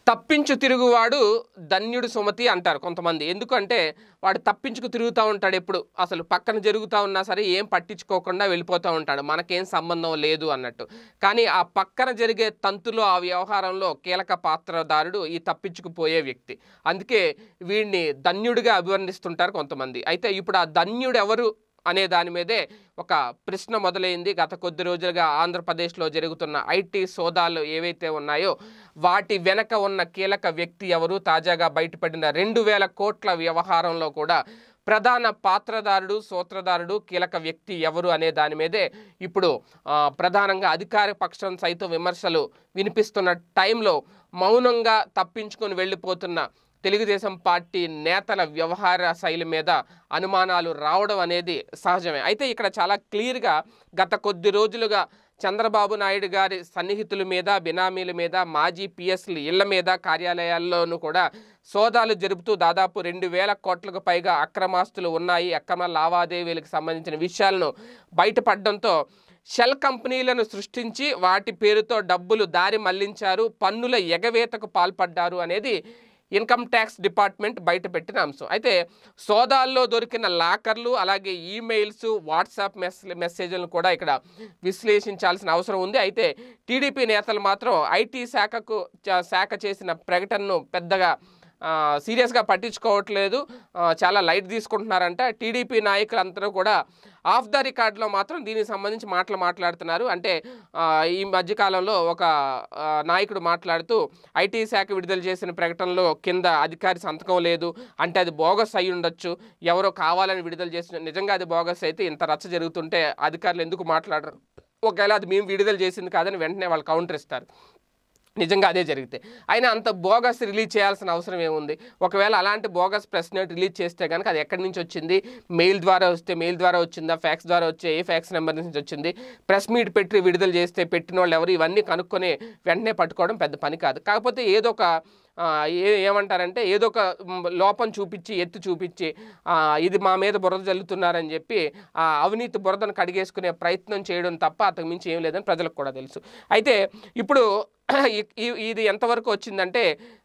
తప్పించు తిరుగువాడు ధన్యుడు సుమతి అంటారు కొంతమంది ఎందుకంటే వాడు తప్పించుకు తిరుగుతూ ఉంటాడు ఎప్పుడు అసలు పక్కన జరుగుతూ ఉన్నా సరే ఏం పట్టించుకోకుండా వెళ్ళిపోతూ ఉంటాడు మనకేం సంబంధం లేదు అన్నట్టు కానీ ఆ పక్కన జరిగే తంతులో ఆ వ్యవహారంలో కీలక పాత్రదారుడు ఈ తప్పించుకుపోయే వ్యక్తి అందుకే వీడిని ధన్యుడిగా అభివర్ణిస్తుంటారు కొంతమంది అయితే ఇప్పుడు ఆ ధన్యుడు ఎవరు అనే దాని మీదే ఒక ప్రశ్న మొదలైంది గత కొద్ది రోజులుగా ఆంధ్రప్రదేశ్లో జరుగుతున్న ఐటీ సోదాలు ఏవైతే ఉన్నాయో వాటి వెనక ఉన్న కీలక వ్యక్తి ఎవరు తాజాగా బయటపడిన రెండు వేల కోట్ల వ్యవహారంలో కూడా ప్రధాన పాత్రదారుడు సూత్రధారుడు కీలక వ్యక్తి ఎవరు అనే దాని మీదే ఇప్పుడు ఆ, ప్రధానంగా అధికార పక్షం సైతం విమర్శలు వినిపిస్తున్న టైంలో మౌనంగా తప్పించుకొని వెళ్ళిపోతున్న తెలుగుదేశం పార్టీ నేతల వ్యవహార శైలి మీద అనుమానాలు రావడం అనేది సహజమే అయితే ఇక్కడ చాలా క్లియర్గా గత కొద్ది రోజులుగా చంద్రబాబు నాయుడు గారి సన్నిహితుల మీద బినామీల మీద మాజీ పిఎస్ల ఇళ్ల మీద కార్యాలయాల్లోనూ కూడా సోదాలు జరుపుతూ దాదాపు రెండు వేల కోట్లకు పైగా అక్రమాస్తులు ఉన్నాయి అక్రమ లావాదేవీలకు సంబంధించిన విషయాలను బయటపడడంతో షెల్ కంపెనీలను సృష్టించి వాటి పేరుతో డబ్బులు దారి మళ్లించారు పన్నుల ఎగవేతకు పాల్పడ్డారు అనేది ఇన్కమ్ ట్యాక్స్ డిపార్ట్మెంట్ బయటపెట్టిన అంశం అయితే సోదాల్లో దొరికిన లాకర్లు అలాగే ఈమెయిల్స్ వాట్సాప్ మెస్ మెసేజ్లను కూడా ఇక్కడ విశ్లేషించాల్సిన అవసరం ఉంది అయితే టీడీపీ నేతలు మాత్రం ఐటీ శాఖకు చ- శాఖ చేసిన ప్రకటనను పెద్దగా ఆ, సీరియస్గా పట్టించుకోవట్లేదు ఆ, చాలా లైట్ తీసుకుంటున్నారంట టీడీపీ నాయకులందరూ కూడా ఆఫ్ ద రికార్డులో మాత్రం దీనికి సంబంధించి మాటలు మాట్లాడుతున్నారు అంటే ఆ, ఈ మధ్యకాలంలో ఒక ఆ, నాయకుడు మాట్లాడుతూ ఐటీ శాఖ విడుదల చేసిన ప్రకటనలో కింద అధికారి సంతకం లేదు అంటే అది బోగస్ అయి ఉండొచ్చు ఎవరో కావాలని విడుదల చేసిన నిజంగా అది బోగస్ అయితే ఇంత రచ్చ జరుగుతుంటే అధికారులు ఎందుకు మాట్లాడరు ఒకవేళ అది మేము విడుదల చేసింది కాదని వెంటనే వాళ్ళు కౌంటర్ ఇస్తారు నిజంగా అదే జరిగితే అయినా అంత బోగస్ రిలీజ్ చేయాల్సిన అవసరం ఏముంది ఒకవేళ అలాంటి బోగస్ ప్రెస్ నోట్ రిలీజ్ చేస్తే కనుక అది ఎక్కడి నుంచి వచ్చింది మెయిల్ ద్వారా వస్తే మెయిల్ ద్వారా వచ్చిందా ఫ్యాక్స్ ద్వారా వచ్చే ఏ ఫ్యాక్స్ నెంబర్ నుంచి వచ్చింది ప్రెస్ మీట్ పెట్టి విడుదల చేస్తే పెట్టిన వాళ్ళు ఎవరు ఇవన్నీ కనుక్కొని వెంటనే పట్టుకోవడం పెద్ద పని కాదు కాకపోతే ఏదో ఒక ఆ, ఏ ఏమంటారంటే ఏదో ఒక మ్, లోపం చూపించి ఎత్తి చూపించి ఆ, ఇది మా మీద బురద జల్లుతున్నారని చెప్పి ఆ అవినీతి బురదను కడిగేసుకునే ప్రయత్నం చేయడం తప్ప అంతకు మించి ఏం లేదని ప్రజలకు కూడా తెలుసు అయితే ఇప్పుడు ఇ- ఇ- ఇది ఎంతవరకు వచ్చిందంటే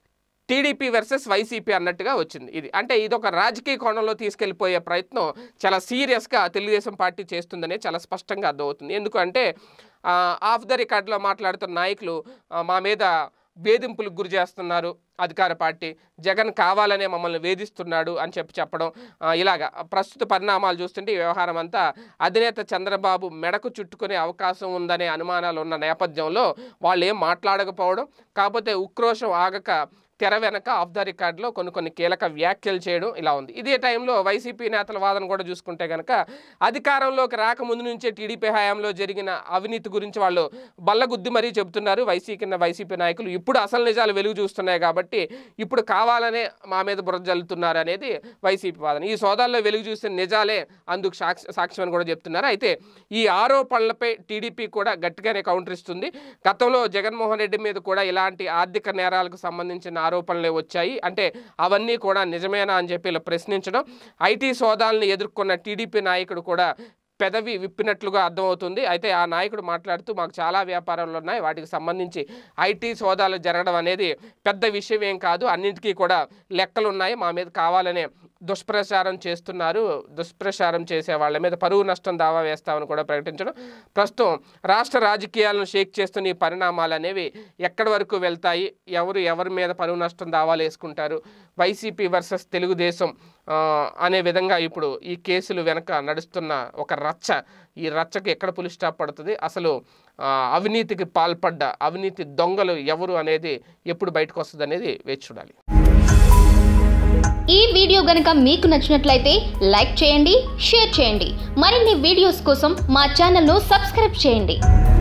టీడీపీ వర్సెస్ వైసీపీ అన్నట్టుగా వచ్చింది ఇది అంటే ఇది ఒక రాజకీయ కోణంలో తీసుకెళ్ళిపోయే ప్రయత్నం చాలా సీరియస్గా తెలుగుదేశం పార్టీ చేస్తుందనే చాలా స్పష్టంగా అర్థమవుతుంది ఎందుకంటే ఆ, ఆఫ్ ద రికార్డులో మాట్లాడుతున్న నాయకులు ఆ, మా మీద వేధింపులకు గురి చేస్తున్నారు అధికార పార్టీ జగన్ కావాలనే మమ్మల్ని వేధిస్తున్నాడు అని చెప్పి చెప్పడం ఆ, ఇలాగా ప్రస్తుత పరిణామాలు చూస్తుంటే ఈ వ్యవహారం అంతా అధినేత చంద్రబాబు మెడకు చుట్టుకునే అవకాశం ఉందనే అనుమానాలు ఉన్న నేపథ్యంలో వాళ్ళు ఏం మాట్లాడకపోవడం కాకపోతే ఉక్రోషం ఆగక తెర వెనక ఆఫ్ ద రికార్డులో కొన్ని కొన్ని కీలక వ్యాఖ్యలు చేయడం ఇలా ఉంది ఇదే టైంలో వైసీపీ నేతల వాదన కూడా చూసుకుంటే కనుక అధికారంలోకి రాకముందు నుంచే టీడీపీ హయాంలో జరిగిన అవినీతి గురించి వాళ్ళు బల్లగుద్ది మరీ చెబుతున్నారు వైసీపీ కింద వైసీపీ నాయకులు ఇప్పుడు అసలు నిజాలు వెలుగు చూస్తున్నాయి కాబట్టి ఇప్పుడు కావాలనే మా మీద బురద జల్లుతున్నారు అనేది వైసీపీ వాదన ఈ సోదాల్లో వెలుగు చూసిన నిజాలే అందుకు సాక్షి సాక్ష్యం అని కూడా చెప్తున్నారు అయితే ఈ ఆరోపణలపై టీడీపీ కూడా గట్టిగానే కౌంటర్ ఇస్తుంది గతంలో జగన్మోహన్ రెడ్డి మీద కూడా ఇలాంటి ఆర్థిక నేరాలకు సంబంధించిన ఆరోపణలే వచ్చాయి అంటే అవన్నీ కూడా నిజమేనా అని చెప్పి ఇలా ప్రశ్నించడం ఐటీ సోదాలను ఎదుర్కొన్న టీడీపీ నాయకుడు కూడా పెదవి విప్పినట్లుగా అర్థమవుతుంది అయితే ఆ నాయకుడు మాట్లాడుతూ మాకు చాలా వ్యాపారాలు ఉన్నాయి వాటికి సంబంధించి ఐటీ సోదాలు జరగడం అనేది పెద్ద విషయం ఏం కాదు అన్నింటికీ కూడా లెక్కలు ఉన్నాయి మా మీద కావాలనే దుష్ప్రచారం చేస్తున్నారు దుష్ప్రచారం చేసే వాళ్ళ మీద పరువు నష్టం దావా వేస్తామని కూడా ప్రకటించడం ప్రస్తుతం రాష్ట్ర రాజకీయాలను షేక్ చేస్తున్న ఈ పరిణామాలు అనేవి ఎక్కడి వరకు వెళ్తాయి ఎవరు ఎవరి మీద పరువు నష్టం దావాలు వేసుకుంటారు వైసీపీ వర్సెస్ తెలుగుదేశం ఆ, అనే విధంగా ఇప్పుడు ఈ కేసులు వెనక నడుస్తున్న ఒక రచ్చ ఈ రచ్చకు ఎక్కడ పులి స్టాప్ పడుతుంది అసలు ఆ, అవినీతికి పాల్పడ్డ అవినీతి దొంగలు ఎవరు అనేది ఎప్పుడు బయటకు వస్తుంది అనేది వేచి చూడాలి ఈ వీడియో గనుక మీకు నచ్చినట్లయితే లైక్ చేయండి షేర్ చేయండి మరిన్ని వీడియోస్ కోసం మా ఛానల్ను సబ్స్క్రైబ్ చేయండి